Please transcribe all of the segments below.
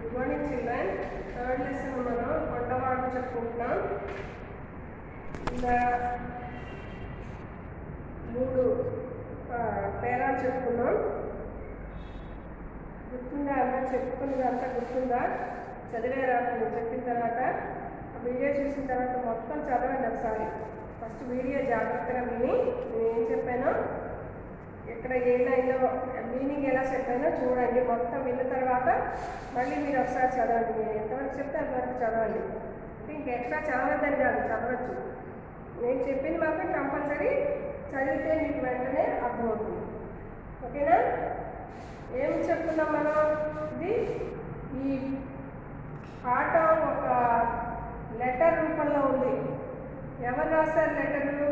good morning children third lesson మనం కొండవాడు చెప్పుకుంటున్నాం ఇలా మూడు ఆ, పేరాలు చెప్పుకున్నాం గుర్తుందా అలా చెప్పుకున్నది అంతా గుర్తుందా చదివారా నేను చెప్పిన తర్వాత ఆ వీడియో చూసిన తర్వాత మొత్తం చదవండి ఒకసారి ఫస్ట్ వీడియో జాగ్రత్తగా విని నేను ఏం చెప్పానో ఎక్కడ ఏ లైన్లో మీనింగ్ ఎలా చెప్పానో చూడండి మొత్తం విన్న తర్వాత మళ్ళీ మీరు ఒకసారి చదవండి నేను ఎంతవరకు చెప్తే అంతవరకు చదవండి ఇంకా ఎక్స్ట్రా చదవద్దని కాదు చదవచ్చు నేను చెప్పింది మాత్రం కంపల్సరీ చదివితే మీకు వెంటనే అర్థమవుతుంది ఓకేనా ఏం చెప్తున్నాం మనం ఇది ఈ పాఠం ఒక లెటర్ రూపంలో ఉంది ఎవరు రాశారు లెటరు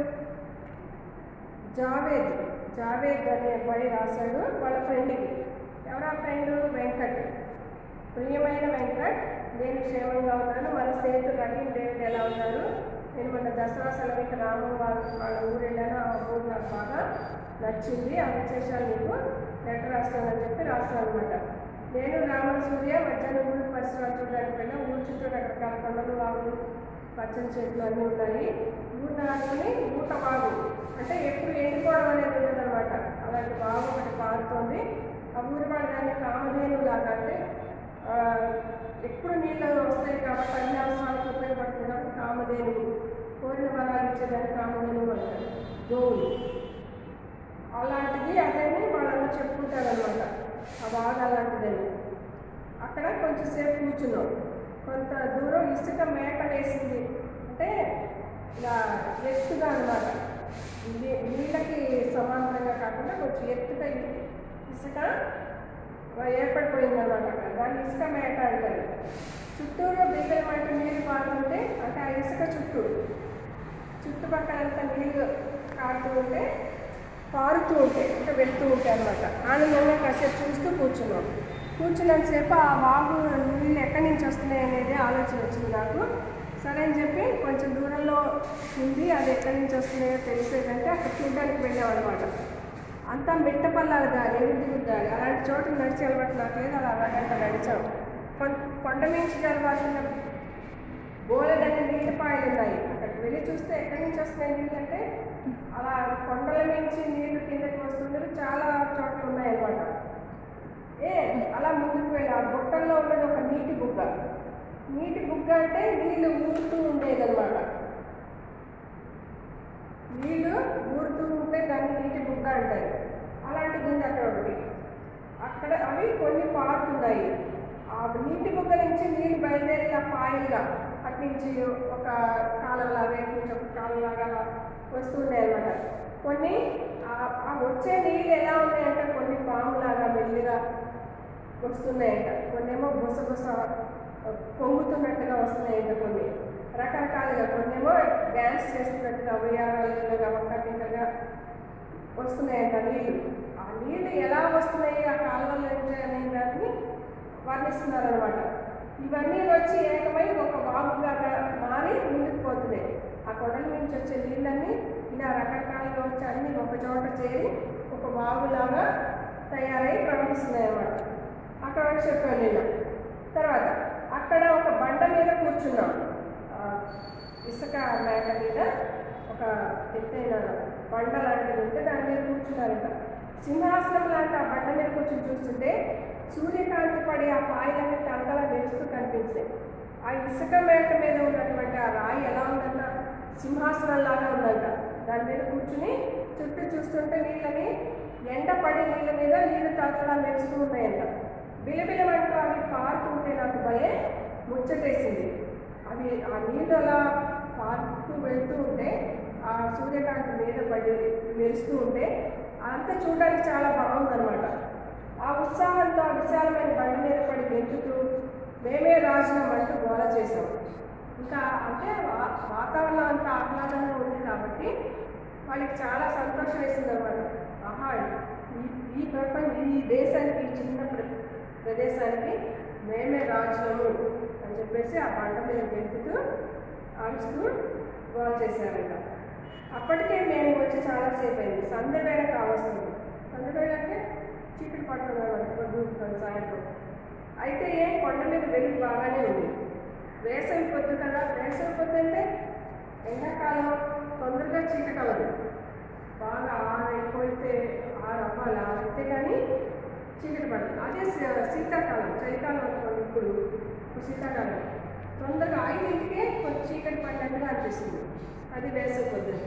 జావేద్ జావేద్ అనే అబ్బాయి రాశాడు వాళ్ళ ఫ్రెండ్కి ఎవరా ఫ్రెండ్ వెంకట్ ప్రియమైన వెంకట్ నేను క్షేమంగా ఉన్నాను మన స్నేహితుడు రహీం డేవిడ్ ఎలా ఉన్నారు నేను మన దసరా సెలవుకి రామం వాళ్ళ వాళ్ళ ఊరు వెళ్ళాను ఆ ఊరు నాకు బాగా నచ్చింది ఆ విశేషాలు నీకు లెటర్ రాస్తానని చెప్పి రాస్తాను అనమాట నేను రామ సూర్య మధ్యాహ్నం ఊరు పరిసరాలు చూడడానికి వెళ్ళా ఊరు చుట్టూ రకరకాల కొండలు వాగులు పచ్చని చెట్లు అన్నీ ఉన్నాయి ఊరు నాడుకొని ఊట వాగు అంటే ఎప్పుడు ఎండిపోవడం అనేది ఉండదు అనమాట అలాంటి వాగు ఒకటి పారుతోంది ఆ ఊరి వాళ్ళు దాన్ని కామధేను లాగా అంటే ఆ, ఎప్పుడు నీళ్ళు వస్తాయి కాబట్టి అన్ని అవసరాలకు ఉపయోగపడుతుంది కాబట్టి కామధేను కోరిన వరాలు ఇచ్చేదాన్ని కామధేను అంటారు గోవులు అలాంటిది అదేని వాళ్ళందరూ చెప్పుకుంటారు అనమాట ఆ బాగా అలాంటిదని అక్కడ కొంచెంసేపు కూర్చున్నాం కొంత దూరం ఇసుక మేట వేసింది అంటే ఇలా ఎత్తుగా అనమాట నీళ్ళకి సమాంతరంగా కాకుండా కొంచెం ఎత్తుగా ఇ- ఇసుక ఏర్పడిపోయింది అనమాట అక్కడ దాన్ని ఇసుక మేట అంటారు చుట్టూరు బిగ్గర మంట నీళ్ళు పారుతుంటే అంటే ఆ ఇసుక చుట్టూ చుట్టుపక్కలంతా నీళ్ళు కారుతూ ఉంటే పారుతూ ఉంటాయి అంటే వెళ్తూ ఉంటాయి అనమాట ఆనందంగా కాసేపు చూస్తూ కూర్చున్నాం కూర్చున్నంతసేపు ఆ వాగు నీళ్ళు ఎక్కడి నుంచి వస్తున్నాయి అనేది ఆలోచన వచ్చింది నాకు సరే అని చెప్పి కొంచెం దూరంలో ఉంది అది ఎక్కడి నుంచి వస్తున్నాయో తెలిసేదంటే అక్కడ చూడడానికి వెళ్ళాం అనమాట అంతా మిట్ట పల్లాల దారి ఎగురు దారి అలాంటి చోట నడిచి అలవాటు నాకు లేదు అలా అలాగంట నడిచాం కొం- కొండ మించి జరగాల్సిన బోలెడన్ని నీటి పాయలు ఉన్నాయి అక్కడికి వెళ్ళి చూస్తే ఎక్కడి నుంచి వస్తున్నాయి నీళ్ళు అంటే అలా కొండల నుంచి నీళ్లు కిందకి వస్తుండదు చాలా చోట్ల ఉన్నాయి అన్నమాట ఏ అలా ముందుకు వెళ్ళి ఆ బుట్టల్లో ఉన్నది ఒక నీటి బుగ్గ నీటి బుగ్గ అంటే నీళ్లు ఊరుతూ ఉండేదన్నమాట నీళ్లు ఊరుతూ ఉంటే దాన్ని నీటి బుగ్గ అంటారు అలాంటిది ఉంది అక్కడ ఒకటి అక్కడ అవి కొన్ని పారుతున్నాయి ఆ నీటి బుగ్గ నుంచి నీళ్ళు బయలుదేరి ఇలా పాయలుగా అటు నుంచి ఒక కాలంలాగా ఇటు నుంచి ఒక కాలంలాగా అలా వస్తున్నాయి అన్నమాట కొన్ని ఆ- ఆ వచ్చే నీళ్ళు ఎలా ఉన్నాయంటే కొన్ని పాములాగా మెల్లిగా వస్తున్నాయంట కొన్ని ఏమో బుసబుస పొంగుతున్నట్టుగా వస్తున్నాయంట కొన్ని రకరకాలుగా కొన్ని ఏమో డ్యాన్స్ చేస్తున్నట్టుగా ఉయ్యాలుగా ఒక్కటిగా వస్తున్నాయంట నీళ్ళు ఆ నీళ్ళు ఎలా వస్తున్నాయి ఆ కాలువల నుంచి అనే దాన్ని వర్ణిస్తున్నారనమాట ఇవన్నీ వచ్చి ఏకమై ఒక వాగుగా మారి ముందుకు పోతున్నాయి ఆ కొండల నుంచి వచ్చే నీళ్ళన్నీ ఇలా రకరకాలుగా వచ్చి అన్నీ ఒక చోట చేరి ఒక వాగులాగా తయారై ప్రవహిస్తున్నాయి అన్నమాట అక్కడ వరకు చెప్పాను నేను తర్వాత అక్కడ ఒక బండ మీద కూర్చున్నాం ఆ, ఇసుక మేట మీద ఒక ఎత్తైన బండ లాంటిది ఉంటే దాని మీద కూర్చున్నారంట సింహాసనం లాంటి ఆ బండ మీద కూర్చొని చూస్తుంటే సూర్యకాంతి పడి ఆ పాయలన్నీ తలతల మెరుస్తూ కనిపించాయి ఆ ఇసుక మేట మీద ఉన్నటువంటి ఆ రాయి ఎలా ఉందంట సింహాసనం లాగా ఉందంట దాని మీద కూర్చుని చుట్టూ చూస్తుంటే నీళ్ళని ఎండ పడి నీళ్ళ మీద నీళ్ళు తలతల మెరుస్తూ ఉన్నాయంట బిలబిలమంటూ అవి పారుతుంటే నాకు భలే ముచ్చటేసింది అవి ఆ నీళ్ళు అలా పారుతూ వెళ్తూ ఉంటే ఆ సూర్యకాంతి మీద పడి మెరుస్తూ ఉంటే అంతా చూడడానికి చాలా బాగుందన్నమాట ఆ ఉత్సాహంతో ఆ విశాలమైన బండి మీద పడి గెంతుతూ మేమే రాజులం అంటూ గోల చేసాం ఇంకా అంటే వా- వాతావరణం అంత ఆహ్లాదంగా ఉంది కాబట్టి వాళ్ళకి చాలా సంతోషం వేసింది అనమాట ఆహా ఈ ఈ ప్రపంచం ఈ దేశానికి ఈ చిన్న ప్ర- ప్రదేశానికి మేమే రాజులము అని చెప్పేసి ఆ బండ మీద గెంతుతూ ఆడుస్తూ గోల్ చేశారంట అప్పటికే మేము వచ్చి చాలాసేపు అయింది సంధ్య వేళ కావస్తుంది సంధ్య వేళ అంటే చీకటి పడుతుంది పొద్దు సాయంత్రం అయితే ఏ కొండ మీద వెలుగు బాగానే ఉంది వేసవి పొద్దు కదా వేసవి పొద్దు అంటే ఎండాకాలం తొందరగా చీకటి అవ్వదు బాగా ఆరు అయిపోతే ఆరు అవ్వాలి ఆరు అయితే కానీ చీకటి పడుతుంది అదే శీ- శీతాకాలం చలికాలం అనుకోండి ఇప్పుడు ఇప్పుడు శీతాకాలం తొందరగా ఐదింటికే కొంచెం చీకటి పడినట్టుగా అనిపిస్తుంది అది వేసవి పొద్దు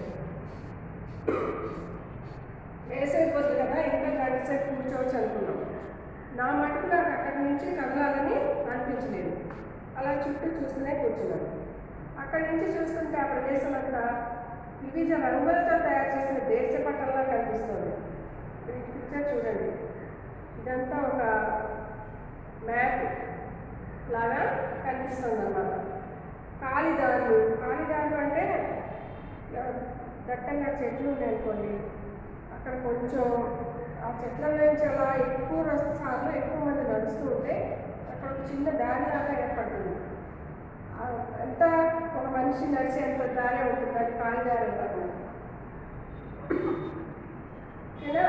వేసవి పొద్దు కదా ఇంకా గంట సేపు కూర్చోవచ్చు అనుకున్నాం నా మటుకు నాకు అక్కడి నుంచి కదలాలని అనిపించలేదు అలా చుట్టూ చూస్తూనే కూర్చున్నాను అక్కడి నుంచి చూస్తుంటే ఆ ప్రదేశం అంతా వివిధ రంగులతో తయారు చేసిన దేశ పట్టంలా కనిపిస్తుంది ఈ పిక్చర్ చూడండి ఇదంతా ఒక మ్యాప్ లాగా కనిపిస్తుంది అన్నమాట కాలిదారులు కాలిదారులు అంటే ఆ, దట్టంగా చెట్లు ఉన్నాయి అనుకోండి అక్కడ కొంచెం ఆ చెట్ల నుంచి అలా ఎక్కువ రస్త సార్లు ఎక్కువ మంది నడుస్తూ ఉంటే అక్కడ ఒక చిన్న దారి లాగా ఏర్పడుతుంది ఆ ఎంత ఒక మనిషి నడిచే ఎంత దారి ఉంటుంది అది కాలి దారి అంటారు ఓకేనా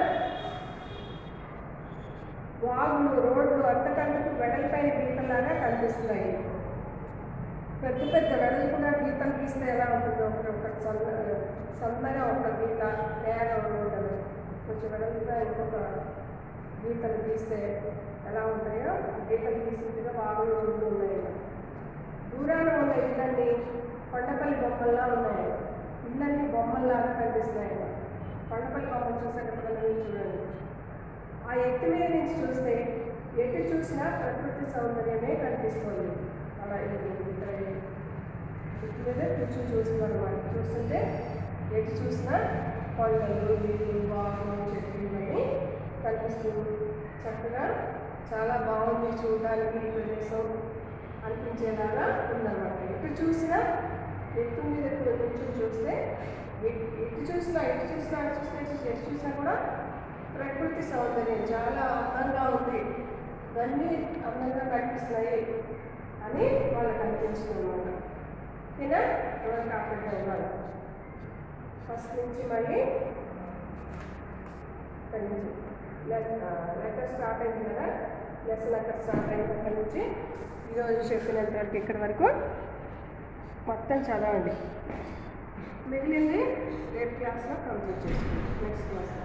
వాగులు రోడ్లు అంతకంతకు వెడల్పైన గీతలాగా కనిపిస్తున్నాయి పెద్ద పెద్ద వెడలు కూడా గీతలు గీస్తే ఎలా ఉంటుందో ఒకటి ఒక సన్న సన్నగా ఒక గీత నేల ఉండదు కొంచెం వెడల్పుగా ఇంకొక గీతలు గీస్తే ఎలా ఉంటాయో ఆ గీతలు గీసినట్టుగా వాగులు రోడ్లు ఉన్నాయి దూరాన ఉన్న ఇళ్ళన్నీ కొండపల్లి బొమ్మల్లా ఉన్నాయి ఇళ్ళన్నీ బొమ్మల్లాగా కనిపిస్తున్నాయి కొండపల్లి బొమ్మలు చూసేటప్పుడు మీరు చూడండి ఆ ఎత్తు మీద నుంచి చూస్తే ఎటు చూసినా ప్రకృతి సౌందర్యమే కనిపిస్తుంది అలా ఇది ఇక్కడ ఎత్తు మీద కూర్చొని చూస్తున్నాం అనమాట చూస్తుంటే ఎటు చూసినా కొండలు నీళ్ళు వాగులు చెట్లు ఇవన్నీ కనిపిస్తూ చక్కగా చాలా బాగుంది చూడడానికి ఈ ప్రదేశం అనిపించేలాగా ఉందన్నమాట ఎటు చూసినా ఎత్తు మీద కూర్చొని చూస్తే ఎటు ఎటు చూసినా ఎటు చూసినా అటు చూసినా ఇటు చూసినా, ఎటు చూసినా కూడా ప్రకృతి సౌందర్యం చాలా అందంగా ఉంది ఇవన్నీ అందంగా కనిపిస్తున్నాయి అని వాళ్ళకి అనిపించింది అనమాట ఓకేనా ఎవరు కాకుండా ఇవ్వాలి ఫస్ట్ నుంచి మళ్ళీ ఇక్కడి నుంచి లెటర్ స్టార్ట్ అయింది కదా లెసన్ అక్కడ స్టార్ట్ అయిన అక్కడి నుంచి ఈరోజు చెప్పినంత వరకు ఇక్కడి వరకు మొత్తం చదవండి మిగిలింది రేపు క్లాస్లో కంప్లీట్ చేసుకోండి నెక్స్ట్ క్లాస్